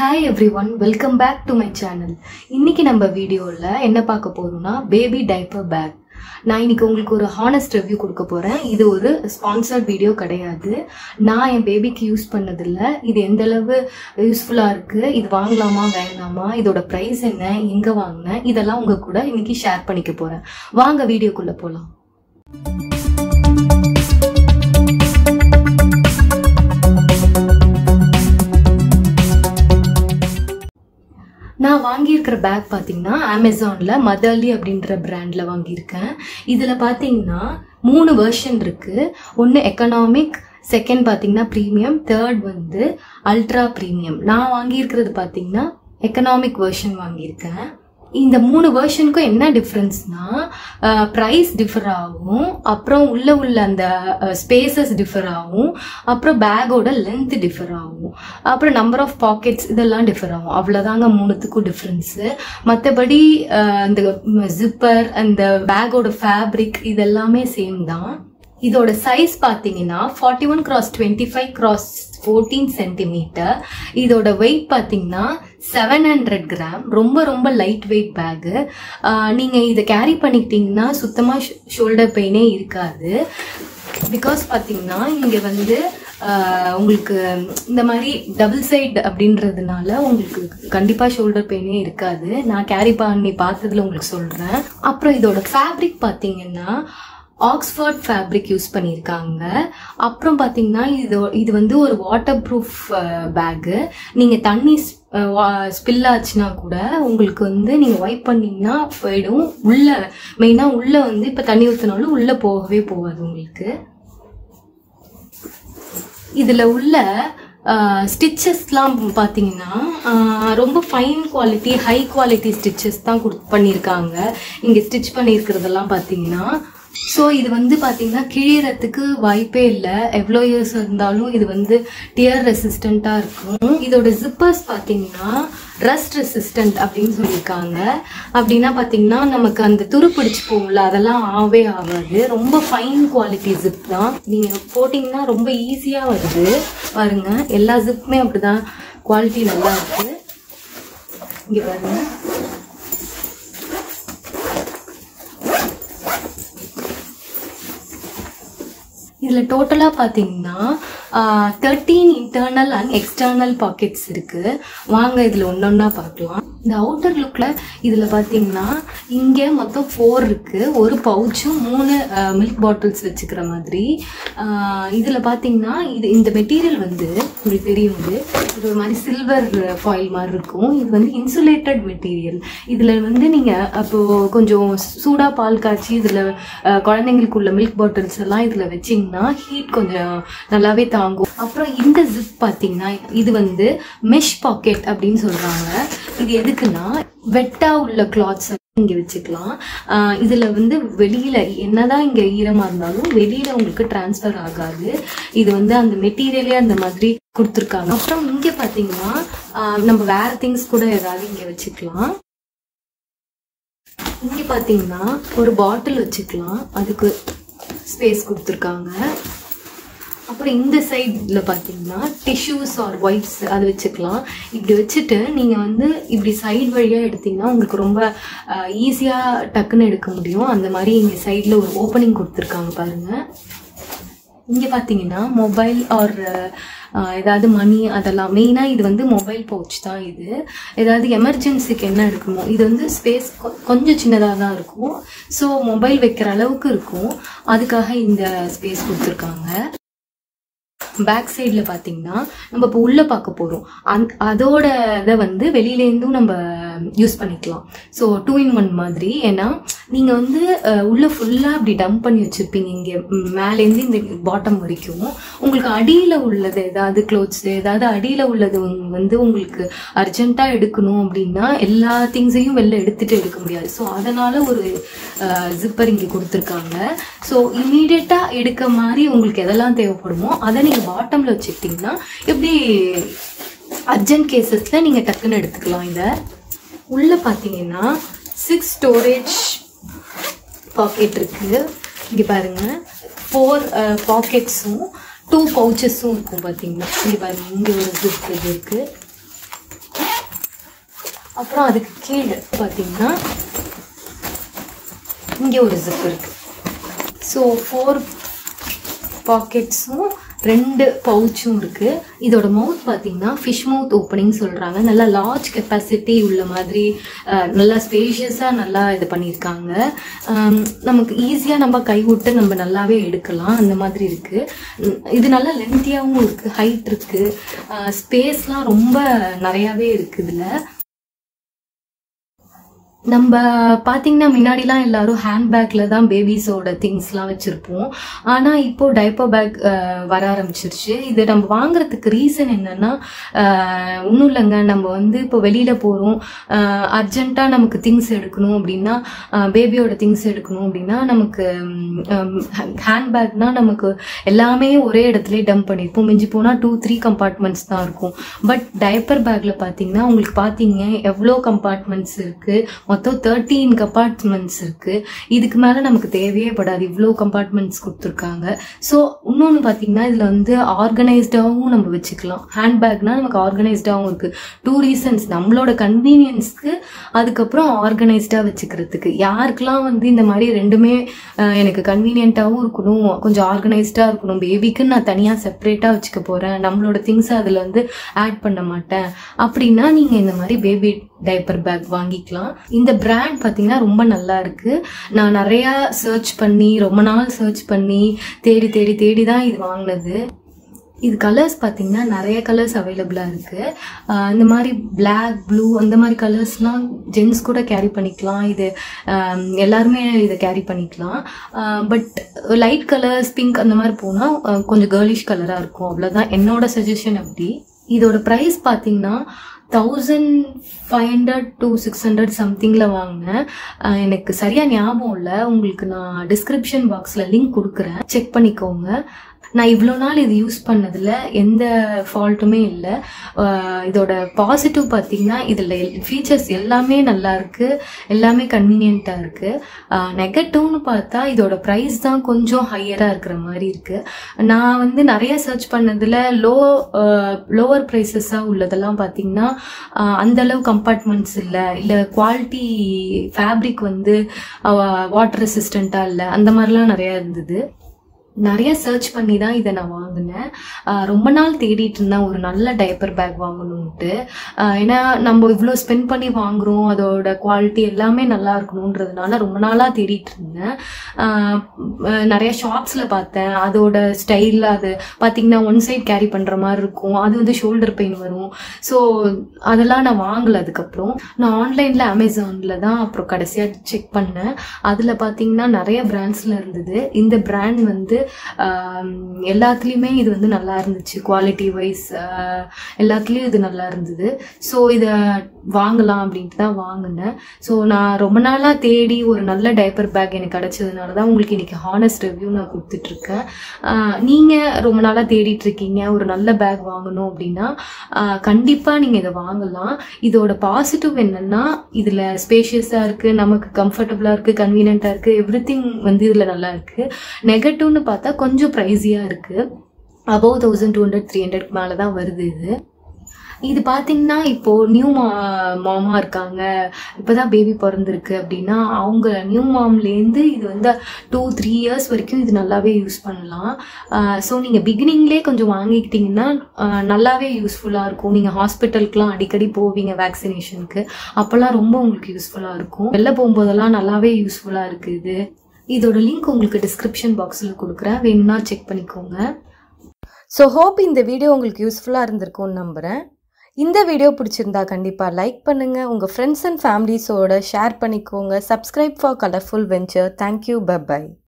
hi everyone welcome back to my channel இன்னைக்கு நம்ம வீடியோவில் என்ன பார்க்க போறோம்னா பேபி டைப்பர் பேக் நான் இன்னைக்கு உங்களுக்கு ஒரு ஹானஸ்ட் ரிவ்யூ கொடுக்க போறேன் இது ஒரு ஸ்பான்சர்ட் வீடியோ கிடையாது நான் என் பேபிக்கு யூஸ் பண்ணதில்ல இது எந்த அளவு யூஸ்ஃபுல்லா இருக்கு இது வாங்கலாமா வேண்டாமா இதோட ப்ரைஸ் என்ன எங்க வாங்கினேன் இதெல்லாம் உங்க கூட இன்னைக்கு ஷேர் பண்ணிக்க போறேன் வாங்க வீடியோக்குள்ள போலாம் நான் வாங்கியிருக்கிற பேக் பார்த்தீங்கன்னா அமேசானில் மதர்லி அப்படின்ற பிராண்டில் வாங்கியிருக்கேன் இதில் பார்த்தீங்கன்னா மூணு வெர்ஷன் இருக்குது ஒன்று எக்கனாமிக் செகண்ட் பார்த்தீங்கன்னா ப்ரீமியம் தேர்ட் வந்து அல்ட்ரா ப்ரீமியம் நான் வாங்கியிருக்கிறது பார்த்தீங்கன்னா எக்கனாமிக் வெர்ஷன் வாங்கியிருக்கேன் இந்த மூணு வெர்ஷனுக்கும் என்ன டிஃப்ரென்ஸ்னா ப்ரைஸ் டிஃபர் ஆகும் அப்புறம் உள்ள உள்ள அந்த ஸ்பேசஸ் டிஃபர் ஆகும் அப்புறம் பேக்கோட லென்த் டிஃபர் ஆகும் அப்புறம் நம்பர் ஆஃப் பாக்கெட்ஸ் இதெல்லாம் டிஃபர் ஆகும் அவ்வளோதாங்க மூணுத்துக்கும் டிஃப்ரென்ஸு மற்றபடி அந்த ஜிப்பர் அந்த பேக்கோட ஃபேப்ரிக் இதெல்லாமே சேம் தான் இதோட சைஸ் பார்த்தீங்கன்னா forty one cross twenty five cross fourteen centimetre இதோட வெயிட் பார்த்தீங்கன்னா செவன் ஹண்ட்ரட் கிராம் ரொம்ப ரொம்ப லைட் வெயிட் பேகு நீங்கள் இதை கேரி பண்ணிக்கிட்டீங்கன்னா சுத்தமாக ஷோல்டர் பெயினே இருக்காது பிகாஸ் பார்த்தீங்கன்னா இங்கே வந்து உங்களுக்கு இந்த மாதிரி டபுள் சைடு அப்படின்றதுனால உங்களுக்கு கண்டிப்பாக ஷோல்டர் பெயினே இருக்காது நான் கேரி பண்ணி பார்த்ததுல உங்களுக்கு சொல்கிறேன் அப்புறம் இதோட ஃபேப்ரிக் பார்த்தீங்கன்னா ஆக்ஸ்ஃபோர்ட் ஃபேப்ரிக் யூஸ் பண்ணியிருக்காங்க அப்புறம் பார்த்தீங்கன்னா இது இது வந்து ஒரு வாட்டர் ப்ரூஃப் பேக்கு நீங்கள் தண்ணி ஸ்பில் ஆச்சுன்னா கூட உங்களுக்கு வந்து நீங்கள் ஒய்ப் பண்ணிங்கன்னா போயிடும் உள்ள மெயினாக உள்ள வந்து இப்போ தண்ணி ஊற்றினாலும் உள்ளே போகவே போகாது உங்களுக்கு இதில் உள்ள ஸ்டிச்சஸ்லாம் பார்த்தீங்கன்னா ரொம்ப fine quality high quality stitches தான் கொடு பண்ணியிருக்காங்க இங்கே ஸ்டிச் பண்ணியிருக்கிறதெல்லாம் பார்த்தீங்கன்னா ஸோ இது வந்து பார்த்தீங்கன்னா கிழியறதுக்கு வாய்ப்பே இல்லை எவ்வளோ இயர்ஸ் இருந்தாலும் இது வந்து டியர் ரெசிஸ்டண்ட்டாக இருக்கும் இதோட ஜிப்பர்ஸ் பார்த்தீங்கன்னா ரஸ்ட் ரெசிஸ்டன்ட் அப்படின்னு சொல்லியிருக்காங்க அப்படின்னா பார்த்தீங்கன்னா நமக்கு அந்த துரு பிடிச்சி போகல அதெல்லாம் ஆவே ஆகாது ரொம்ப ஃபைன் குவாலிட்டி ஜிப் தான் நீங்கள் போட்டிங்கன்னா ரொம்ப ஈஸியாக வருது பாருங்க எல்லா ஜிப்புமே அப்படிதான் குவாலிட்டி நல்லா இருக்கு இங்கே பாருங்க இதில் டோட்டலாக பார்த்தீங்கன்னா thirteen internal and external pockets இருக்குது வாங்க இதில் ஒன்று ஒன்றா பார்க்கலாம் இந்த அவுட்டர் லுக்கில் இதில் பார்த்தீங்கன்னா இங்கே மொத்தம் ஃபோர் இருக்குது ஒரு பவுச்சும் மூணு மில்க் பாட்டில்ஸ் வச்சுக்கிற மாதிரி இதில் பார்த்தீங்கன்னா இது இந்த மெட்டீரியல் வந்து உங்களுக்கு தெரியும் இது இது ஒரு மாதிரி சில்வர் ஃபாயில் மாதிரி இருக்கும் இது வந்து இன்சுலேட்டட் மெட்டீரியல் இதில் வந்து நீங்கள் அப்போது கொஞ்சம் சூடாக பால் காய்ச்சி இதில் குழந்தைங்களுக்குள்ள மில்க் பாட்டில்ஸ் எல்லாம் இதில் வச்சிங்கன்னா ஹீட் கொஞ்சம் நல்லாவே தாங்கும் அப்புறம் இந்த ஜிப் பார்த்தீங்கன்னா இது வந்து மெஷ் பாக்கெட் அப்படின்னு சொல்கிறாங்க இது எதுக்குன்னா வெட்டா உள்ள கிளாத்ஸ் இங்கே வச்சுக்கலாம் இதில் வந்து வெளியில் என்னதான் இங்கே ஈரமாக இருந்தாலும் வெளியில் உங்களுக்கு டிரான்ஸ்ஃபர் ஆகாது இது வந்து அந்த மெட்டீரியலே அந்த மாதிரி கொடுத்துருக்காங்க அப்புறம் இங்கே பார்த்தீங்கன்னா நம்ம வேற திங்ஸ் கூட ஏதாவது இங்கே வச்சுக்கலாம் இங்கே பார்த்தீங்கன்னா ஒரு பாட்டில் வச்சுக்கலாம் அதுக்கு ஸ்பேஸ் கொடுத்துருக்காங்க அப்புறம் இந்த சைடில் பார்த்தீங்கன்னா டிஷ்யூஸ் ஆர் ஒயிட்ஸ் அது வச்சுக்கலாம் இப்படி வச்சுட்டு நீங்கள் வந்து இப்படி சைடு வழியாக எடுத்தீங்கன்னா உங்களுக்கு ரொம்ப ஈஸியாக டக்குன்னு எடுக்க முடியும் அந்த மாதிரி இங்கே சைடில் ஒரு ஓப்பனிங் கொடுத்துருக்காங்க பாருங்கள் இங்கே பார்த்தீங்கன்னா மொபைல் ஆர் ஏதாவது மணி அதெல்லாம் மெயினாக இது வந்து மொபைல் பவுச் தான் இது ஏதாவது எமர்ஜென்சிக்கு என்ன எடுக்கணுமோ இது வந்து ஸ்பேஸ் கொஞ்சம் சின்னதாக தான் இருக்கும் ஸோ மொபைல் வைக்கிற அளவுக்கு இருக்கும் அதுக்காக இந்த ஸ்பேஸ் கொடுத்துருக்காங்க பேக் சைடில் பார்த்தீங்கன்னா நம்ம இப்போ உள்ளே பார்க்க போகிறோம் அந் அதோட இதை வந்து வெளியிலேருந்தும் நம்ம யூஸ் பண்ணிக்கலாம் ஸோ டூ இன் ஒன் மாதிரி ஏன்னா நீங்கள் வந்து உள்ளே ஃபுல்லாக அப்படி டம்ப் பண்ணி வச்சுருப்பீங்க இங்கே மேலேருந்து இந்த பாட்டம் வரைக்கும் உங்களுக்கு அடியில் உள்ளது ஏதாவது க்ளோத்ஸ் ஏதாவது அடியில் உள்ளது வந்து உங்களுக்கு அர்ஜென்ட்டாக எடுக்கணும் அப்படின்னா எல்லா திங்ஸையும் வெளில எடுத்துகிட்டு எடுக்க முடியாது ஸோ அதனால் ஒரு ஜிப்பர் இங்கே கொடுத்துருக்காங்க ஸோ இமீடியட்டாக எடுக்க மாதிரி உங்களுக்கு எதெல்லாம் தேவைப்படுமோ அதை நீங்கள் பாட்டமில் வச்சுக்கிட்டிங்கன்னா எப்படி அர்ஜென்ட் கேசஸில் நீங்கள் டக்குன்னு எடுத்துக்கலாம் இதை உள்ளே பார்த்தீங்கன்னா சிக்ஸ் ஸ்டோரேஜ் பாக்கெட் இருக்குது இங்கே பாருங்கள் ஃபோர் பாக்கெட்ஸும் டூ பவுச்சஸும் இருக்கும் பார்த்தீங்கன்னா இங்கே பாருங்கள் இங்கே ஒரு ஜிப் இது இருக்குது அப்புறம் அதுக்கு கீழே பார்த்தீங்கன்னா இங்கே ஒரு ஜிப் இருக்கு ஸோ ஃபோர் பாக்கெட்ஸும் ரெண்டு பவுச்சும் இருக்கு இதோட மவுத் பார்த்தீங்கன்னா ஃபிஷ் மவுத் ஓப்பனிங் சொல்றாங்க நல்லா லார்ஜ் கெப்பாசிட்டி உள்ள மாதிரி அஹ், நல்லா ஸ்பேஷியஸாக நல்லா இது பண்ணியிருக்காங்க ஆம், நமக்கு ஈஸியாக நம்ம கை விட்டு நம்ம நல்லாவே எடுக்கலாம் அந்த மாதிரி இருக்கு உம், இது நல்லா லென்த்தியாகவும் இருக்கு ஹைட் இருக்கு ஸ்பேஸ்லாம் ரொம்ப நிறையாவே இருக்கு இதில் நம்ம பார்த்தீங்கன்னா முன்னாடிலாம் எல்லாரும் ஹேண்ட்பேக்கில் தான் பேபிஸோட திங்ஸ்லாம் வச்சுருப்போம் ஆனால் இப்போ டைப்பர் பேக் வர ஆரம்பிச்சிருச்சு இது நம்ம வாங்குறதுக்கு ரீசன் என்னன்னா ஒன்றும் இல்லைங்க நம்ம வந்து இப்போ வெளியில் போகிறோம் அர்ஜென்ட்டாக நமக்கு திங்ஸ் எடுக்கணும் அப்படின்னா பேபியோட திங்ஸ் எடுக்கணும் அப்படின்னா நமக்கு ஹேண்ட்பேக்னா நமக்கு எல்லாமே ஒரே இடத்துல டம்ப் பண்ணியிருப்போம் மிஞ்சி போனால் டூ த்ரீ கம்பார்ட்மெண்ட்ஸ் தான் இருக்கும் பட் டைப்பர் பேக்கில் பார்த்தீங்கன்னா உங்களுக்கு பார்த்தீங்க எவ்வளோ கம்பார்ட்மெண்ட்ஸ் இருக்குது மொத்தம் தேர்ட்டீன் கம்பார்ட்மெண்ட்ஸ் இருக்குது இதுக்கு மேலே நமக்கு தேவையே படாது இவ்வளோ கம்பார்ட்மெண்ட்ஸ் கொடுத்துருக்காங்க ஸோ இன்னொன்று பார்த்தீங்கன்னா இதில் வந்து ஆர்கனைஸ்டாகவும் நம்ம வச்சுக்கலாம் ஹேண்ட்பேக்னா நமக்கு ஆர்கனைஸ்டாகவும் இருக்குது டூ ரீசன்ஸ் நம்மளோட கன்வீனியன்ஸ்க்கு அதுக்கப்புறம் ஆர்கனைஸ்டாக வச்சுக்கிறதுக்கு யாருக்கெல்லாம் வந்து இந்த மாதிரி ரெண்டுமே அஹ், எனக்கு கன்வீனியண்ட்டாகவும் இருக்கணும் கொஞ்சம் ஆர்கனைஸ்டாக இருக்கணும் பேபிக்கு நான் தனியாக செப்பரேட்டாக வச்சுக்க போகிறேன் நம்மளோட திங்ஸ் அதில் வந்து ஆட் பண்ண மாட்டேன் அப்படின்னா நீங்கள் இந்த மாதிரி பேபி டைப்பர் பேக் வாங்கிக்கலாம் இந்த பிராண்ட் பார்த்தீங்கன்னா ரொம்ப நல்லா இருக்கு நான் நிறையா சர்ச் பண்ணி ரொம்ப நாள் சர்ச் பண்ணி தேடி தேடி தேடி தான் இது வாங்கினது இது கலர்ஸ் பார்த்தீங்கன்னா நிறைய கலர்ஸ் அவைலபிளாக இருக்குது இந்த மாதிரி பிளாக் ப்ளூ அந்த மாதிரி கலர்ஸ்லாம் ஜென்ஸ் கூட கேரி பண்ணிக்கலாம் இது ஆம், எல்லாருமே இதை கேரி பண்ணிக்கலாம் பட் லைட் கலர்ஸ் பிங்க் அந்த மாதிரி போனால் கொஞ்சம் கேர்லிஷ் கலராக இருக்கும் அவ்வளோதான் என்னோட சஜஷன் அப்படி இதோட ப்ரைஸ் பார்த்தீங்கன்னா thousand five hundred to six hundred சம்திங்கில் வாங்கினேன் அஹ் எனக்கு சரியாக ஞாபகம் இல்லை உங்களுக்கு நான் டிஸ்கிரிப்ஷன் பாக்ஸில் லிங்க் கொடுக்குறேன் செக் பண்ணிக்கோங்க நான் இவ்வளோ நாள் இது யூஸ் பண்ணதில் எந்த ஃபால்ட்டுமே இல்லை இதோட பாசிட்டிவ் பார்த்தீங்கன்னா இதில் ஃபீச்சர்ஸ் எல்லாமே நல்லா இருக்கு எல்லாமே கன்வீனியண்ட்டாக இருக்கு நெகட்டிவ்னு பார்த்தா இதோட ப்ரைஸ் தான் கொஞ்சம் ஹையராக இருக்கிற மாதிரி இருக்கு நான் வந்து நிறைய சர்ச் பண்ணதில் லோ லோவர் ப்ரைஸஸாக உள்ளதெல்லாம் பார்த்தீங்கன்னா ஆஹ் அந்த அளவு கம்பார்ட்மெண்ட்ஸ் இல்லை இல்லை குவாலிட்டி ஃபேப்ரிக் வந்து வாட்டர் ரெசிஸ்டண்ட்டாக இல்லை அந்த மாதிரிலாம் நிறையா இருந்தது நிறைய சர்ச் பண்ணி தான் இதை நான் வாங்கினேன் ஆஹ் ரொம்ப நாள் தேடிட்டு இருந்தேன் ஒரு நல்ல டைப்பர் பேக் வாங்கணும்ட்டு ஆஹ் ஏன்னா நம்ம இவ்வளோ ஸ்பெண்ட் பண்ணி வாங்குறோம் அதோட குவாலிட்டி எல்லாமே நல்லா இருக்கணுன்றதுனால ரொம்ப நாளாக தேடிட்டு இருந்தேன் ஆஹ் அஹ் நிறைய ஷாப்ஸில் பார்த்தேன் அதோட ஸ்டைலில் அது பார்த்தீங்கன்னா ஒன் சைட் கேரி பண்ணுற மாதிரி இருக்கும் அது வந்து ஷோல்டர் பெயின் வரும் ஸோ அதெல்லாம் நான் வாங்கல அதுக்கப்புறம் நான் ஆன்லைனில் அமேசானில் தான் அப்புறம் கடைசியாக செக் பண்ணேன் அதில் பார்த்தீங்கன்னா நிறைய பிராண்ட்ஸில் இருந்தது இந்த பிராண்ட் வந்து ஆம், எல்லாத்துலேயுமே இது வந்து நல்லா இருந்துச்சு குவாலிட்டி வைஸ் எல்லாத்துலேயும் இது நல்லா இருந்தது ஸோ இதை வாங்கலாம் அப்படின்ட்டு தான் வாங்கினேன் ஸோ நான் ரொம்ப நாளாக தேடி ஒரு நல்ல டைப்பர் பேக் எனக்கு கிடைச்சதுனால தான் உங்களுக்கு இன்னைக்கு ஹானஸ்ட் ரிவ்யூ நான் கொடுத்துட்ருக்கேன் நீங்கள் ரொம்ப நாளாக தேடிட்டு இருக்கீங்க ஒரு நல்ல பேக் வாங்கணும் அப்படின்னா கண்டிப்பாக நீங்கள் இதை வாங்கலாம் இதோட பாசிட்டிவ் என்னன்னா இதில் ஸ்பேஷியஸாக இருக்குது நமக்கு கம்ஃபர்டபுளாக இருக்குது கன்வீனியண்ட்டாக இருக்குது எவ்ரி வந்து இதில் நல்லா இருக்குது நெகட்டிவ்னு பார்த்தா கொஞ்சம் ப்ரைஸியாக இருக்குது above thousand two hundred three hundred மேலே தான் வருது இது இது பார்த்தீங்கன்னா இப்போ நியூ மா மாமா இருக்காங்க இப்போதான் பேபி பிறந்திருக்கு அப்படின்னா அவங்க நியூ மாம்லேருந்து இது வந்து டூ த்ரீ இயர்ஸ் வரைக்கும் இது நல்லாவே யூஸ் பண்ணலாம் ஸோ நீங்கள் பிகினிங்லேயே கொஞ்சம் வாங்கிக்கிட்டிங்கன்னா ஆஹ் நல்லாவே யூஸ்ஃபுல்லாக இருக்கும் நீங்கள் ஹாஸ்பிட்டலுக்குலாம் அடிக்கடி போவீங்க வேக்சினேஷனுக்கு அப்போல்லாம் ரொம்ப உங்களுக்கு யூஸ்ஃபுல்லாக இருக்கும் வெளில போகும்போதெல்லாம் நல்லாவே யூஸ்ஃபுல்லாக இருக்குது இது இதோட லிங்க் உங்களுக்கு டிஸ்கிரிப்ஷன் பாக்ஸில் கொடுக்குறேன் வேணும்னா செக் பண்ணிக்கோங்க ஸோ ஹோப் இந்த வீடியோ உங்களுக்கு யூஸ்ஃபுல்லாக இருந்திருக்கும்னு நம்புகிறேன் இந்த வீடியோ பிடிச்சிருந்தா கண்டிப்பாக லைக் பண்ணுங்கள் உங்கள் ஃப்ரெண்ட்ஸ் அண்ட் ஃபேமிலிஸோட ஷேர் பண்ணிக்கோங்க subscribe for colourful venture thank you by